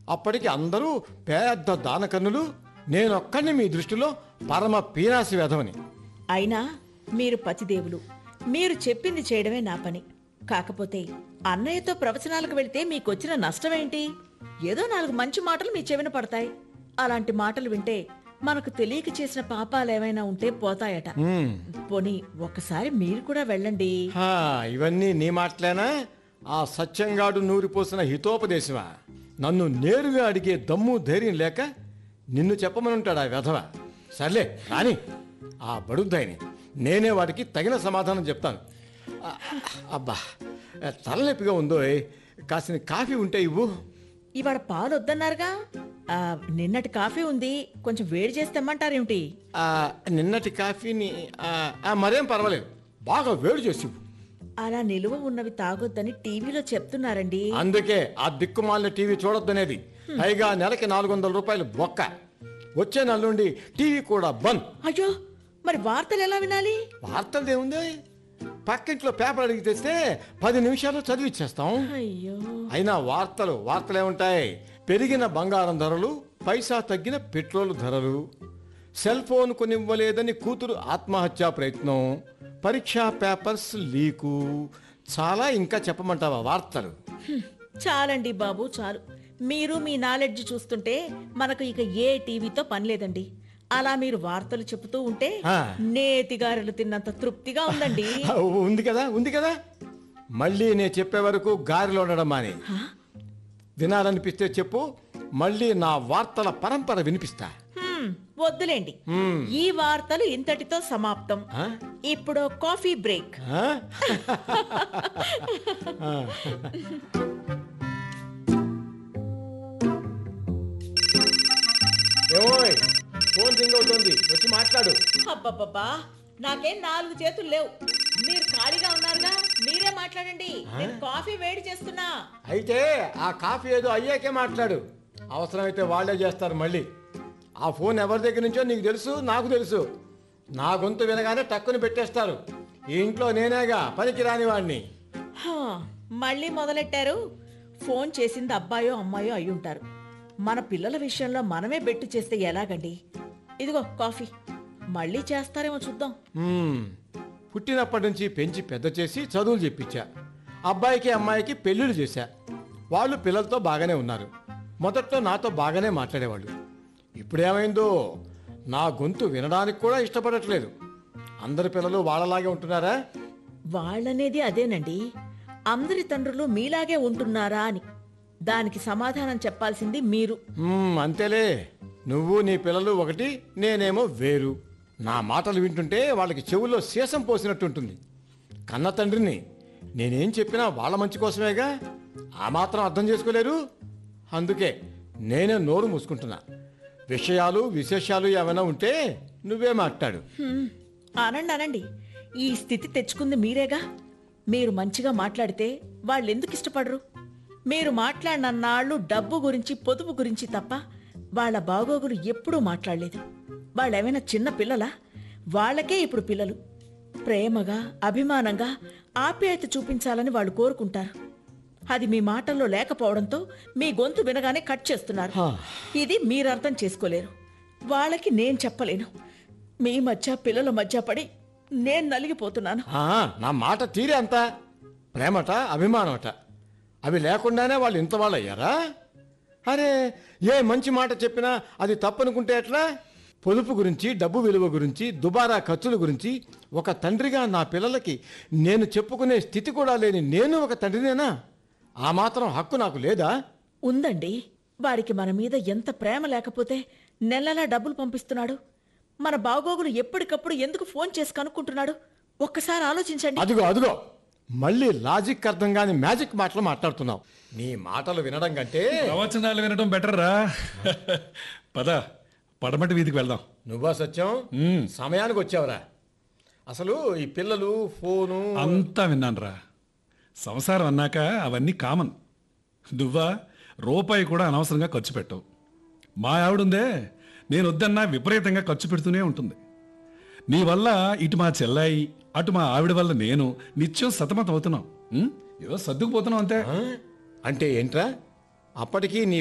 అప్పటికి అందరూ పెద్ద దానకన్నులు నేనొక్కడిని మీ దృష్టిలో పరమ పీనాసి వెధవని అయినా మీరు పతిదేవులు మీరు చెప్పింది చేయడమే నా పని కాకపోతే అన్నయ్యతో ప్రవచనాలకు వెళితే మీకొచ్చిన నష్టమేంటి ఏదో నాలుగు మంచి మాటలు మీ చెవిన పడతాయి అలాంటి మాటలు వింటే మనకు తెలియక చేసిన పాపాలు ఏమైనా ఉంటే పోతాయట పోనీ ఒక్కసారి మీరు కూడా వెళ్ళండి హా, ఇవన్నీ నీ మాటలేనా ఆ సత్యంగాడు నూరిపోసిన హితోపదేశమా నన్ను నేరుగా అడిగే దమ్ము ధైర్యం లేక నిన్ను చెప్పమనుంటాడు ఆ వెధవ సర్లే కానీ ఆ బడుద్దాయిని నేనే వాడికి తగిన సమాధానం చెప్తాను ఆ, అబ్బా తలనొప్పిగా ఉందో కాసిన కాఫీ ఉంటే ఇవ్వు ఇవాళ పాలు వద్దన్నారుగా ఆ, నిన్నటి కాఫీ ఉంది కొంచెం వేడి చేసి తెమ్మంటారేమిటి ఆ, నిన్నటి కాఫీని ఆ, ఆ, మరేం పర్వాలేదు బాగా వేడి చేసి ఇవ్వు. అలా నిలువ ఉన్నవి తాగొద్దని టీవీలో చెప్తున్నారండి అందుకే ఆ దిక్కుమాలిన టీవీ చూడొద్దనేది పైగా నెలకి నాలుగు వందల రూపాయలు బొక్క వచ్చే నెల నుండి టీవీ కూడా బంద్ అయ్యో మరి వార్తలు ఎలా వినాలి వార్తలు ఏముంది పక్కింట్లో పేపర్ అడిగి తెస్తే పది నిమిషాల్లో చదివిచ్చేస్తాం అయ్యో అయినా వార్తలు వార్తలు ఏముంటాయి పెరిగిన బంగారం ధరలు పైసా తగ్గిన పెట్రోల్ ధరలు సెల్ ఫోన్ కొనివ్వలేదని కూతురు ఆత్మహత్యా ప్రయత్నం పరీక్షా పేపర్స్ లీకు చాలా ఇంకా చెప్పమంటావా వార్తలు హ్మ్. చాలండి బాబు చాలు మీరు మీ నాలెడ్జ్ చూస్తుంటే మనకు ఇక ఏ టీవీతో పని లేదండి అలా మీరు వార్తలు చెబుతూ ఉంటే ఆ. నేతిగారెలు తిన్నంత తృప్తిగా ఉందండి ఆ, ఉంది కదా ఉంది కదా మళ్ళీ నేను చెప్పే వరకు గారిలో ఉండడం మాని వినాలనిపిస్తే చెప్పు మళ్ళీ నా వార్తల పరంపర వినిపిస్తా హ్మ్, వద్దులేండి ఈ వార్తలు ఇంతటితో సమాప్తం ఆ? ఇప్పుడు కాఫీ బ్రేక్ ఆ? ఏమోయ్ ఫోన్ రింగ్ అవుతుంది వచ్చి మాట్లాడు అబ్బబ్బబ్బా నాకేం నాలుగు చేతులు లేవు మీరు ఖాళీగా ఉన్నారుగా మీరే మాట్లాడండి నేను కాఫీ వేడి చేస్తున్నా అయితే ఆ కాఫీ ఏదో అయ్యాకే మాట్లాడు అవసరమైతే వాళ్ళే చేస్తారు మళ్ళీ ఆ ఫోన్ ఎవరి దగ్గర నుంచో నీకు తెలుసు నాకు తెలుసు నా గొంతు వినగానే టక్కుని పెట్టేస్తారు ఈ ఇంట్లో నేనేగా పనికి రాని వాడిని హా, మళ్ళీ మొదలెట్టారు ఫోన్ చేసింది అబ్బాయో అమ్మాయో అయి ఉంటారు మన పిల్లల విషయంలో మనమే బెట్టు చేస్తే ఎలాగండి ఇదిగో కాఫీ మళ్ళీ చేస్తారేమో చూద్దాం మ్మ్. పుట్టినప్పటి నుంచి పెంచి పెద్ద చేసి చదువులు చెప్పించా అబ్బాయికి అమ్మాయికి పెళ్ళిళ్ళు చేశా వాళ్ళు పిల్లలతో బాగానే ఉన్నారు మొదట్లో నాతో బాగానే మాట్లాడేవాళ్ళు ఇప్పుడేమైందో నా గొంతు వినడానికి కూడా ఇష్టపడట్లేదు అందరి పిల్లలు వాళ్ళలాగే ఉంటున్నారా వాళ్ళనేది అదేనండి అందరి తండ్రులు మీలాగే ఉంటున్నారా అని దానికి సమాధానం చెప్పాల్సింది మీరు మ్మ్, అంతేలే నువ్వు నీ పిల్లలు ఒకటి నేనేమో వేరు నా మాటలు వింటుంటే వాళ్ళకి చెవుల్లో సీసం పోసినట్టుంటుంది కన్న తండ్రిని నేనేం చెప్పినా వాళ్ళ మంచి కోసమేగా ఆ మాత్రం అర్థం చేసుకోలేరు అందుకే నేనే నోరు మూసుకుంటున్నా విషయాలు విశేషాలు ఏమైనా ఉంటే నువ్వే మాట్లాడు హ్మ్, అనండి అనండి ఈ స్థితి తెచ్చుకుంది మీరేగా మీరు మంచిగా మాట్లాడితే వాళ్ళు ఎందుకు ఇష్టపడరు మీరు మాట్లాడినన్నాళ్ళు డబ్బు గురించి పొదుపు గురించి తప్ప వాళ్ళ బాగోగులు ఎప్పుడూ మాట్లాడలేదు వాళ్ళేమైనా చిన్న పిల్లలా వాళ్ళకే ఇప్పుడు పిల్లలు ప్రేమగా అభిమానంగా ఆప్యాయత చూపించాలని వాళ్ళు కోరుకుంటారు అది మీ మాటల్లో లేకపోవడంతో మీ గొంతు వినగానే కట్ చేస్తున్నారు హా. ఇది మీరు అర్థం చేసుకోలేరు వాళ్ళకి నేను చెప్పలేను మీ మధ్య పిల్లల మధ్య పడి నేను నలిగిపోతున్నాను ఆ, నా మాట తీరే అంత ప్రేమట అభిమానమట అవి లేకుండానే వాళ్ళు ఇంత వాళ్ళు అయ్యారా అరే ఏ మంచి మాట చెప్పినా అది తప్పనుకుంటే ఎట్లా పొదుపు గురించి డబ్బు విలువ గురించి దుబారా ఖర్చుల గురించి ఒక తండ్రిగా నా పిల్లలకి నేను చెప్పుకునే స్థితి కూడా లేని నేను ఒక తండ్రినేనా ఆ మాత్రం హక్కు నాకు లేదా ఉందండి వాడికి మన మీద ఎంత ప్రేమ లేకపోతే నెలలా డబ్బులు పంపిస్తున్నాడు మన బాగోగులు ఎప్పటికప్పుడు ఎందుకు ఫోన్ చేసి కనుక్కుంటున్నాడు ఒక్కసారి ఆలోచించండి అదిగో అదిగో మళ్ళీ లాజిక్ అర్థం కాని మ్యాజిక్ మాటలు మాట్లాడుతున్నావు నీ మాటలు వినడం కంటే ప్రవచనాలు వినడం బెటర్ రా పద పడమటి వీధికి వెళ్దాం నువ్వా సత్యం సమయానికి వచ్చావురా అసలు ఈ పిల్లలు ఫోను అంతా విన్నాను రా సంసారం అన్నాక అవన్నీ కామన్ నువ్వా రూపాయి కూడా అనవసరంగా ఖర్చు పెట్టవు మా ఆవిడుందే నేను వద్దన్నా విపరీతంగా ఖర్చు పెడుతూనే ఉంటుంది నీ వల్ల ఇటు మా చెల్లాయి అటు మా ఆవిడ వల్ల నేను నిత్యం సతమతం అవుతున్నాం ఉం? ఏదో సర్దుకుపోతున్నాం అంతే ఆ? అంటే ఏంట్రా అప్పటికి నీ